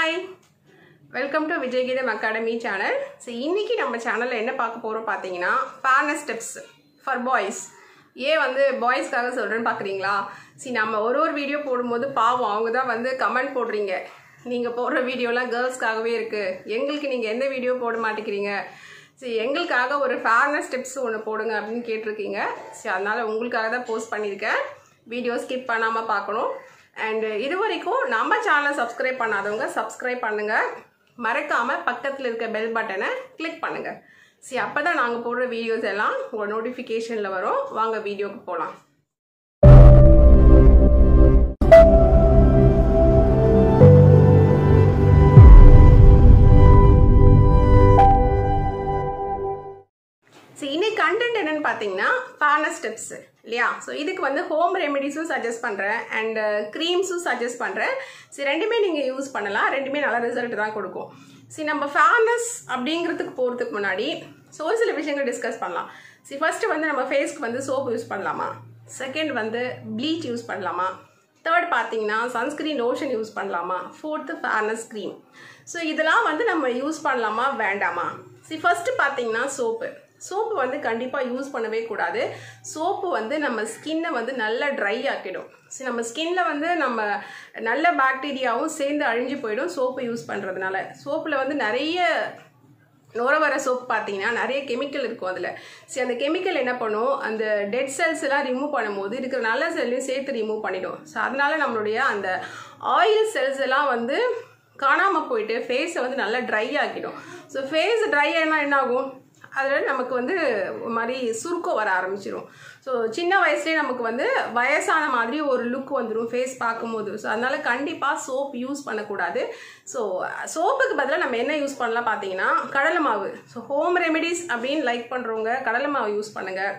hi welcome to Vijayageetham academy channel so இன்னைக்கு நம்ம சேனலில் என்ன பார்க்க போகிறோம் பார்த்தீங்கன்னா ஃபேர்னஸ் ஸ்டெப்ஸ் ஃபார் பாய்ஸ் ஏன் வந்து பாய்ஸ்க்காக சொல்கிறேன்னு பார்க்குறீங்களா சரி நம்ம ஒரு ஒரு வீடியோ போடும்போது பாவம் அவங்க தான் வந்து கமெண்ட் போடுறீங்க நீங்கள் போடுற வீடியோலாம் கேர்ள்ஸ்க்காகவே இருக்குது எங்களுக்கு நீங்கள் எந்த வீடியோ போட மாட்டேங்கிறீங்க சரி எங்களுக்காக ஒரு ஃபேர்னஸ் ஸ்டெப்ஸ் ஒன்று போடுங்க அப்படின்னு கேட்டிருக்கீங்க சரி அதனால் உங்களுக்காக தான் போஸ்ட் பண்ணியிருக்கேன் வீடியோ ஸ்கிப் பண்ணாமல் பார்க்கணும் அண்டு இது வரைக்கும் நம்ம சேனலை சப்ஸ்கிரைப் பண்ணாதவங்க சப்ஸ்கிரைப் பண்ணுங்கள் மறக்காமல் பக்கத்தில் இருக்க பெல் பட்டனை கிளிக் பண்ணுங்கள் சரி அப்போ தான் நாங்கள் போடுற வீடியோஸ் எல்லாம் உங்கள் நோட்டிஃபிகேஷனில் வரும் வாங்க வீடியோக்கு போகலாம் ஸோ இன்னைக்கு கண்டென்ட் என்னன்னு பார்த்தீங்கன்னா ஃபேர்னஸ் ஸ்டெப்ஸ் இல்லையா ஸோ இதுக்கு வந்து ஹோம் ரெமெடிஸும் சஜஸ்ட் பண்ணுறேன் அண்ட் க்ரீம்ஸும் சஜஸ்ட் பண்ணுறேன் சரி ரெண்டுமே நீங்கள் யூஸ் பண்ணலாம் ரெண்டுமே நல்ல ரிசல்ட் தான் கொடுக்கும் சரி நம்ம ஃபேர்னஸ் அப்படிங்கிறதுக்கு போகிறதுக்கு முன்னாடி ஸோ ஒரு சில விஷயங்கள் டிஸ்கஸ் பண்ணலாம் சரி ஃபஸ்ட்டு வந்து நம்ம ஃபேஸ்க்கு வந்து சோப் யூஸ் பண்ணலாமா செகண்ட் வந்து ப்ளீச் யூஸ் பண்ணலாமா தேர்ட் பார்த்தீங்கன்னா சன்ஸ்க்ரீன் லோஷன் யூஸ் பண்ணலாமா ஃபோர்த்து ஃபேர்னஸ் க்ரீம் ஸோ இதெல்லாம் வந்து நம்ம யூஸ் பண்ணலாமா வேண்டாமா சரி ஃபஸ்ட்டு பார்த்தீங்கன்னா சோப்பு சோப்பு வந்து கண்டிப்பாக யூஸ் பண்ணவே கூடாது சோப்பு வந்து நம்ம ஸ்கின்னை வந்து நல்லா ட்ரை ஆக்கிடும் சரி நம்ம ஸ்கின்ல வந்து நம்ம நல்ல பாக்டீரியாவும் சேர்ந்து அழிஞ்சு போயிடும் சோப்பு யூஸ் பண்ணுறதுனால சோப்பில் வந்து நிறைய நுர வர சோப் பார்த்தீங்கன்னா நிறைய கெமிக்கல் இருக்கும் அதில் சரி அந்த கெமிக்கல் என்ன பண்ணும் அந்த டெட் செல்ஸ் எல்லாம் ரிமூவ் பண்ணும்போது இருக்கிற நல்ல செல்லையும் சேர்த்து ரிமூவ் பண்ணிடும் ஸோ அதனால நம்மளுடைய அந்த ஆயில் செல்ஸ் எல்லாம் வந்து காணாமல் போயிட்டு ஃபேஸை வந்து நல்லா ட்ரை ஆக்கிடும் ஸோ ஃபேஸ் ட்ரை ஆனால் என்ன ஆகும் அதில் நமக்கு வந்து ஒரு மாதிரி சுருக்கம் வர ஆரம்பிச்சிடும் ஸோ சின்ன வயசுலேயே நமக்கு வந்து வயசான மாதிரி ஒரு லுக் வந்துடும் ஃபேஸ் பார்க்கும்போது ஸோ அதனால் கண்டிப்பாக சோப் யூஸ் பண்ணக்கூடாது ஸோ சோப்புக்கு பதிலாக நம்ம என்ன யூஸ் பண்ணலாம் பார்த்தீங்கன்னா கடலை மாவு ஸோ ஹோம் ரெமெடிஸ் அப்படின்னு லைக் பண்ணுறவங்க கடலை மாவு யூஸ் பண்ணுங்கள்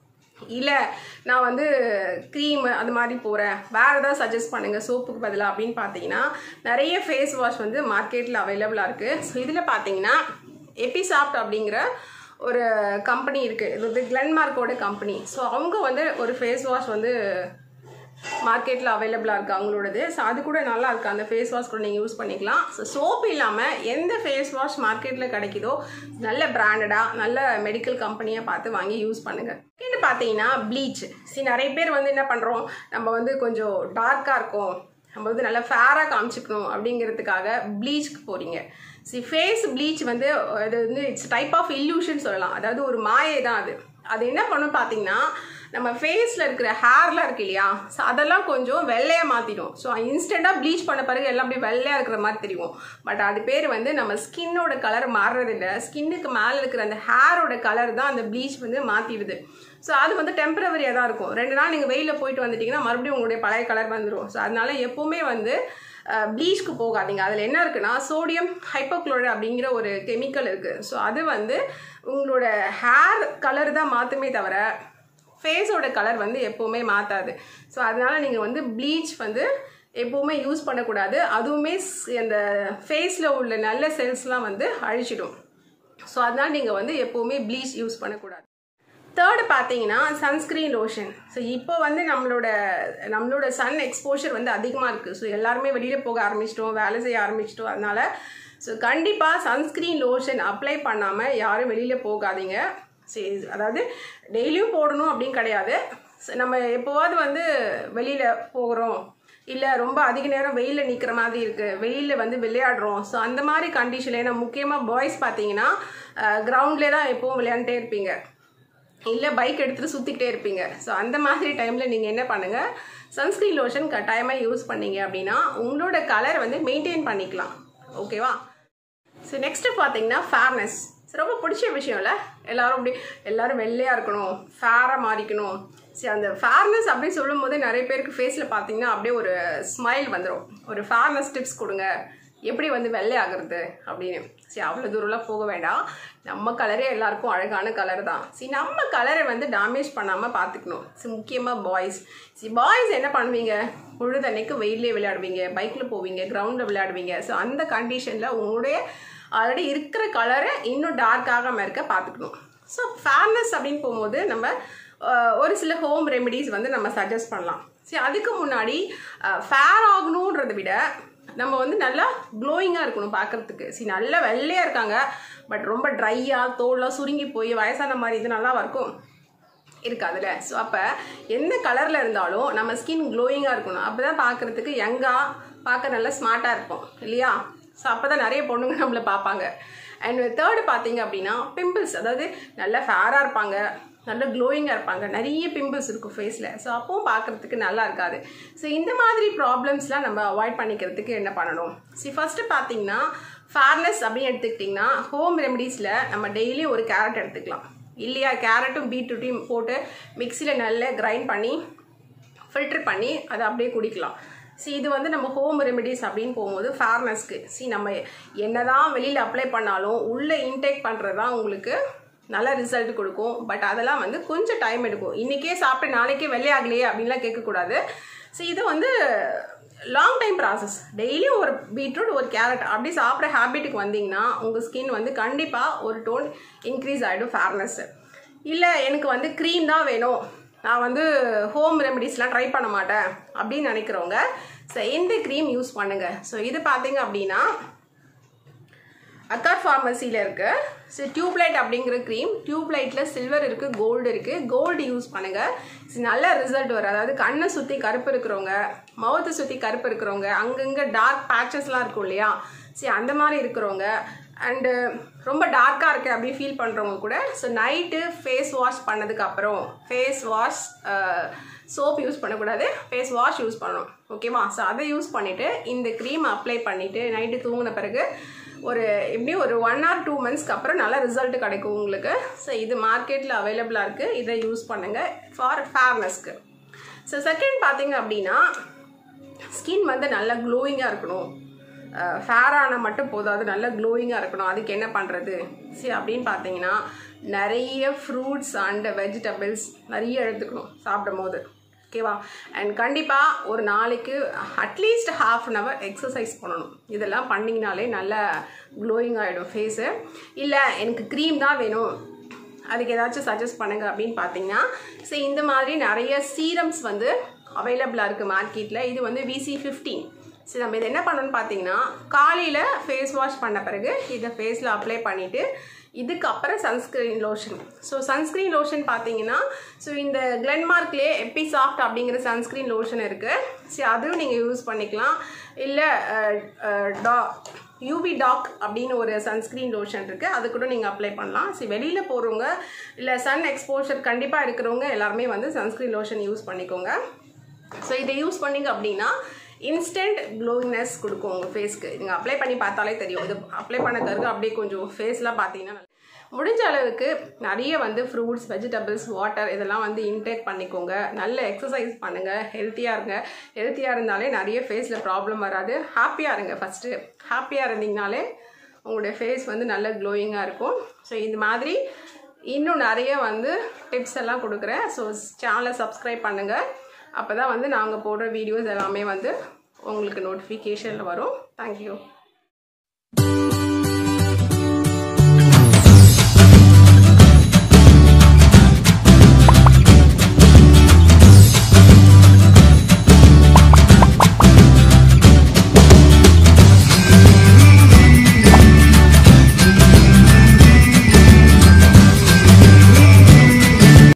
இல்லை நான் வந்து க்ரீம் அது மாதிரி போகிறேன் வேறு ஏதாவது சஜஸ்ட் பண்ணுங்கள் சோப்புக்கு பதிலாக அப்படின்னு பார்த்தீங்கன்னா நிறைய ஃபேஸ் வாஷ் வந்து மார்க்கெட்டில் அவைலபிளாக இருக்குது ஸோ இதில் பார்த்தீங்கன்னா எபிசாப்ட் அப்படிங்கிற ஒரு கம்பெனி இருக்குது இது வந்து கிளன்மார்க்கோட கம்பெனி ஸோ அவங்க வந்து ஒரு ஃபேஸ் வாஷ் வந்து மார்க்கெட்டில் அவைலபிளாக இருக்குது அவங்களோடது ஸோ அது கூட நல்லா இருக்குது அந்த ஃபேஸ் வாஷ் கூட நீங்கள் யூஸ் பண்ணிக்கலாம் ஸோ சோப் இல்லாமல் எந்த ஃபேஸ் வாஷ் மார்க்கெட்டில் கிடைக்குதோ நல்ல பிராண்டடாக நல்ல மெடிக்கல் கம்பெனியாக பார்த்து வாங்கி யூஸ் பண்ணுங்கள் செகண்ட் பார்த்தீங்கன்னா ப்ளீச் சரி நிறைய பேர் வந்து என்ன பண்ணுறோம் நம்ம வந்து கொஞ்சம் டார்க்காக இருக்கும் நம்ம வந்து நல்லா ஃபேராக காமிச்சிக்கணும் அப்படிங்கிறதுக்காக ப்ளீச்க்கு போகிறீங்க சி ஃபேஸ் ப்ளீச் வந்து அது வந்து இட்ஸ் டைப் ஆஃப் இல்யூஷன் சொல்லலாம் அதாவது ஒரு மாயை தான் அது அது என்ன பண்ணும் பார்த்தீங்கன்னா நம்ம ஃபேஸில் இருக்கிற ஹேர்லாம் இருக்கு இல்லையா ஸோ அதெல்லாம் கொஞ்சம் வெள்ளையாக மாற்றிடும் ஸோ இன்ஸ்டண்ட்டாக ப்ளீச் பண்ண பிறகு எல்லாம் அப்படியே வெள்ளையாக இருக்கிற மாதிரி தெரியும் பட் அது பேர் வந்து நம்ம ஸ்கின்னோட கலர் மாறுறதில்ல ஸ்கின்னுக்கு மேலே இருக்கிற அந்த ஹேரோட கலர் தான் அந்த ப்ளீச் வந்து மாற்றிடுது ஸோ அது வந்து டெம்பரவரியாக தான் இருக்கும் ரெண்டு நாள் நீங்கள் வெயிலில் போயிட்டு வந்துட்டிங்கன்னா மறுபடியும் உங்களுடைய பழைய கலர் வந்துடும் ஸோ அதனால எப்போவுமே வந்து ப்ளீச்க்கு போகாதீங்க அதில் என்ன இருக்குன்னா சோடியம் ஹைப்போக்ளோரைட் அப்படிங்கிற ஒரு கெமிக்கல் இருக்குது ஸோ அது வந்து உங்களோட ஹேர் கலர் தான் மாற்றுமே தவிர ஃபேஸோட கலர் வந்து எப்போவுமே மாற்றாது ஸோ அதனால் நீங்கள் வந்து ப்ளீச் வந்து எப்போவுமே யூஸ் பண்ணக்கூடாது அதுவுமே அந்த ஃபேஸில் உள்ள நல்ல செல்ஸ்லாம் வந்து அழிச்சிடும் ஸோ அதனால் நீங்கள் வந்து எப்போவுமே ப்ளீச் யூஸ் பண்ணக்கூடாது தேர்டு பார்த்தீங்கன்னா சன்ஸ்க்ரீன் லோஷன் ஸோ இப்போ வந்து நம்மளோட நம்மளோட சன் எக்ஸ்போஷர் வந்து அதிகமாக இருக்குது ஸோ எல்லாருமே வெளியில் போக ஆரம்பிச்சிட்டோம் வேலை செய்ய ஆரம்பிச்சிட்டோம் அதனால் ஸோ கண்டிப்பாக சன்ஸ்க்ரீன் லோஷன் அப்ளை பண்ணாமல் யாரும் வெளியில் போகாதீங்க சரி அதாவது டெய்லியும் போடணும் அப்படின்னு கிடையாது நம்ம எப்போவாவது வந்து வெளியில் போகிறோம் இல்லை ரொம்ப அதிக நேரம் வெயிலில் நிற்கிற மாதிரி இருக்குது வெயிலில் வந்து விளையாடுறோம் ஸோ அந்த மாதிரி கண்டிஷனில் ஏன்னா முக்கியமாக பாய்ஸ் பார்த்தீங்கன்னா கிரவுண்ட்லேயே தான் எப்போவும் விளையாண்டுட்டே இருப்பீங்க இல்லை பைக் எடுத்துகிட்டு சுற்றிக்கிட்டே இருப்பீங்க ஸோ அந்த மாதிரி டைமில் நீங்கள் என்ன பண்ணுங்கள் சன்ஸ்க்ரீன் லோஷன் கட்டாயமாக யூஸ் பண்ணீங்க அப்படின்னா உங்களோட கலர் வந்து மெயின்டைன் பண்ணிக்கலாம் ஓகேவா ஸோ நெக்ஸ்ட்டு பார்த்தீங்கன்னா ஃபேர்னஸ் ரொம்ப பிடிச்ச விஷயம் இல்லை எல்லோரும் அப்படி எல்லோரும் வெள்ளையாக இருக்கணும் ஃபேராக மாறிக்கணும் சரி அந்த ஃபேர்னஸ் அப்படின்னு சொல்லும் போது நிறைய பேருக்கு ஃபேஸில் பார்த்தீங்கன்னா அப்படியே ஒரு ஸ்மைல் வந்துடும் ஒரு ஃபேர்னஸ் டிப்ஸ் கொடுங்க எப்படி வந்து வெள்ளை ஆகுறது அப்படின்னு சரி அவ்வளோ தூரம்லாம் போக வேண்டாம் நம்ம கலரே எல்லாருக்கும் அழகான கலர் தான் சரி நம்ம கலரை வந்து டேமேஜ் பண்ணாமல் பார்த்துக்கணும் சரி முக்கியமாக பாய்ஸ் சரி பாய்ஸ் என்ன பண்ணுவீங்க பொழுதன்னைக்கு வெயிலே விளையாடுவீங்க பைக்கில் போவீங்க கிரவுண்டில் விளையாடுவீங்க ஸோ அந்த கண்டிஷனில் உங்களுடைய ஆல்ரெடி இருக்கிற கலரை இன்னும் டார்க் ஆகாமல் இருக்க பார்த்துக்கணும் ஸோ ஃபேர்னஸ் அப்படின்னு போகும்போது நம்ம ஒரு சில ஹோம் ரெமெடிஸ் வந்து நம்ம சஜஸ்ட் பண்ணலாம் சரி அதுக்கு முன்னாடி ஃபேர் ஆகணுன்றதை விட நம்ம வந்து நல்லா க்ளோயிங்காக இருக்கணும் பார்க்கறதுக்கு சரி நல்லா வெள்ளையாக இருக்காங்க பட் ரொம்ப ட்ரையாக தோல்லாம் சுருங்கி போய் வயசான மாதிரி இது நல்லா இருக்கும் இருக்காதுல்ல ஸோ அப்போ எந்த கலரில் இருந்தாலும் நம்ம ஸ்கின் க்ளோயிங்காக இருக்கணும் அப்போ தான் பார்க்குறதுக்கு யங்காக பார்க்க நல்லா ஸ்மார்ட்டாக இருப்போம் இல்லையா ஸோ அப்போ தான் நிறைய பொண்ணுங்க நம்மளை பார்ப்பாங்க அண்ட் தேர்டு பார்த்தீங்க அப்படின்னா பிம்பிள்ஸ் அதாவது நல்லா ஃபேராக இருப்பாங்க நல்ல க்ளோயிங்காக இருப்பாங்க நிறைய பிம்பிள்ஸ் இருக்கும் ஃபேஸில் ஸோ அப்பவும் பார்க்குறதுக்கு நல்லா இருக்காது ஸோ இந்த மாதிரி ப்ராப்ளம்ஸ்லாம் நம்ம அவாய்ட் பண்ணிக்கிறதுக்கு என்ன பண்ணணும் சி ஃபஸ்ட்டு பார்த்தீங்கன்னா ஃபேர்னஸ் அப்படின்னு எடுத்துக்கிட்டிங்கன்னா ஹோம் ரெமடிஸில் நம்ம டெய்லியும் ஒரு கேரட் எடுத்துக்கலாம் இல்லையா கேரட்டும் பீட்ரூட்டையும் போட்டு மிக்சியில் நல்லா கிரைண்ட் பண்ணி ஃபில்டர் பண்ணி அதை அப்படியே குடிக்கலாம் சி இது வந்து நம்ம ஹோம் ரெமெடிஸ் அப்படின்னு போகும்போது ஃபேர்னஸ்க்கு சி நம்ம என்னதான் வெளியில் அப்ளை பண்ணாலும் உள்ளே இன்டேக் பண்ணுறது தான் உங்களுக்கு நல்ல ரிசல்ட் கொடுக்கும் பட் அதெல்லாம் வந்து கொஞ்சம் டைம் எடுக்கும் இன்றைக்கே சாப்பிட்டு நாளைக்கே வெள்ளையாகலையே அப்படின்லாம் கேட்கக்கூடாது ஸோ இது வந்து லாங் டைம் ப்ராசஸ் டெய்லியும் ஒரு பீட்ரூட் ஒரு கேரட் அப்படி சாப்பிட்ற ஹேபிட்டுக்கு வந்தீங்கன்னா உங்கள் ஸ்கின் வந்து கண்டிப்பாக ஒரு டோன் இன்க்ரீஸ் ஆகிடும் ஃபேர்னஸ் இல்லை எனக்கு வந்து க்ரீம் தான் வேணும் நான் வந்து ஹோம் ரெமடிஸ்லாம் ட்ரை பண்ண மாட்டேன் அப்படின்னு நினைக்கிறவங்க ஸோ இந்த க்ரீம் யூஸ் பண்ணுங்கள் ஸோ இது பார்த்தீங்க அப்படின்னா அக்கார் ஃபார்மசியில் இருக்கு ஸோ டியூப்லைட் அப்படிங்கிற க்ரீம் டியூப்லைட்டில் சில்வர் இருக்குது கோல்டு இருக்குது கோல்டு யூஸ் பண்ணுங்கள் ஸோ நல்ல ரிசல்ட் வரும் அதாவது கண்ணை சுற்றி கருப்பு இருக்கிறவங்க மவுத்தை சுற்றி கருப்பு இருக்கிறவங்க அங்கங்கே டார்க் பேச்சஸ்லாம் இருக்கும் இல்லையா சரி அந்த மாதிரி இருக்கிறவங்க அண்டு ரொம்ப டார்க்காக இருக்குது அப்படின்னு ஃபீல் பண்ணுறவங்க கூட ஸோ நைட்டு ஃபேஸ் வாஷ் பண்ணதுக்கப்புறம் ஃபேஸ் வாஷ் சோப் யூஸ் பண்ணக்கூடாது ஃபேஸ் வாஷ் யூஸ் பண்ணணும் ஓகேவா ஸோ அதை யூஸ் பண்ணிவிட்டு இந்த க்ரீம் அப்ளை பண்ணிவிட்டு நைட்டு தூங்கின பிறகு ஒரு எப்படியும் ஒரு ஒன் ஆர் டூ மந்த்ஸ்க்கு அப்புறம் நல்ல ரிசல்ட் கிடைக்கும் உங்களுக்கு ஸோ இது மார்க்கெட்டில் அவைலபிளாக இருக்குது இதை யூஸ் பண்ணுங்கள் ஃபார் ஃபேர்னஸ்க்கு ஸோ செகண்ட் பார்த்தீங்க அப்படின்னா ஸ்கின் வந்து நல்லா க்ளோயிங்காக இருக்கணும் ஃபேரான மட்டும் போதாது நல்ல க்ளோயிங்காக இருக்கணும் அதுக்கு என்ன பண்ணுறது சரி அப்படின்னு பார்த்தீங்கன்னா நிறைய ஃப்ரூட்ஸ் அண்ட் வெஜிடபிள்ஸ் நிறைய எடுத்துக்கணும் சாப்பிடும் போது ஓகேவா அண்ட் கண்டிப்பாக ஒரு நாளைக்கு at least half an hour exercise பண்ணணும் இதெல்லாம் பண்ணிங்கனாலே நல்ல க்ளோயிங் ஆகிடும் ஃபேஸு இல்லை எனக்கு க்ரீம் தான் வேணும் அதுக்கு ஏதாச்சும் சஜஸ்ட் பண்ணுங்க அப்படின்னு பார்த்தீங்கன்னா ஸோ இந்த மாதிரி நிறைய சீரம்ஸ் வந்து அவைலபிளாக இருக்குது மார்க்கெட்டில் இது வந்து விசி ஃபிஃப்டீன் சரி நம்ம இது என்ன பண்ணணும்னு பார்த்தீங்கன்னா காலையில் ஃபேஸ் வாஷ் பண்ண பிறகு இதை ஃபேஸில் அப்ளை பண்ணிவிட்டு இதுக்கப்புறம் sunscreen lotion so sunscreen lotion பார்த்தீங்கன்னா ஸோ இந்த கிளென்மார்க்லேயே எப்பி சாஃப்ட் அப்படிங்கிற சன்ஸ்க்ரீன் லோஷன் இருக்குது சரி அதுவும் நீங்கள் யூஸ் பண்ணிக்கலாம் இல்லை டா யூவி டாக் அப்படின்னு ஒரு சன்ஸ்க்ரீன் லோஷன் இருக்குது அது கூட நீங்கள் அப்ளை பண்ணலாம் சரி வெளியில் போகிறவங்க இல்லை சன் எக்ஸ்போஷர் கண்டிப்பாக இருக்கிறவங்க எல்லாருமே வந்து சன்ஸ்க்ரீன் லோஷன் யூஸ் பண்ணிக்கோங்க ஸோ இதை யூஸ் பண்ணிங்க அப்படின்னா இன்ஸ்டன்ட் க்ளோயிங்னஸ் கொடுக்கும் உங்கள் ஃபேஸ்க்கு நீங்கள் அப்ளை பண்ணி பார்த்தாலே தெரியும் இது அப்ளை பண்ண பிறகு அப்படியே கொஞ்சம் ஃபேஸ்லாம் பார்த்தீங்கன்னா முடிஞ்ச அளவுக்கு நிறைய வந்து ஃப்ரூட்ஸ் வெஜிடபிள்ஸ் வாட்டர் இதெல்லாம் வந்து இன்டேக் பண்ணிக்கோங்க நல்ல எக்ஸசைஸ் பண்ணுங்கள் ஹெல்த்தியாக இருங்க ஹெல்த்தியாக இருந்தாலே நிறைய ஃபேஸில் ப்ராப்ளம் வராது ஹாப்பியாக இருங்க ஃபஸ்ட்டு ஹாப்பியாக இருந்தீங்கனாலே உங்களுடைய ஃபேஸ் வந்து நல்ல க்ளோயிங்காக இருக்கும் ஸோ இந்த மாதிரி இன்னும் நிறைய வந்து டிப்ஸ் எல்லாம் கொடுக்குறேன் ஸோ சேனலை சப்ஸ்கிரைப் பண்ணுங்கள் அப்போ தான் வந்து நாங்கள் போடுற வீடியோஸ் எல்லாமே வந்து உங்களுக்கு நோட்டிஃபிகேஷனில் வரும் தேங்க்யூ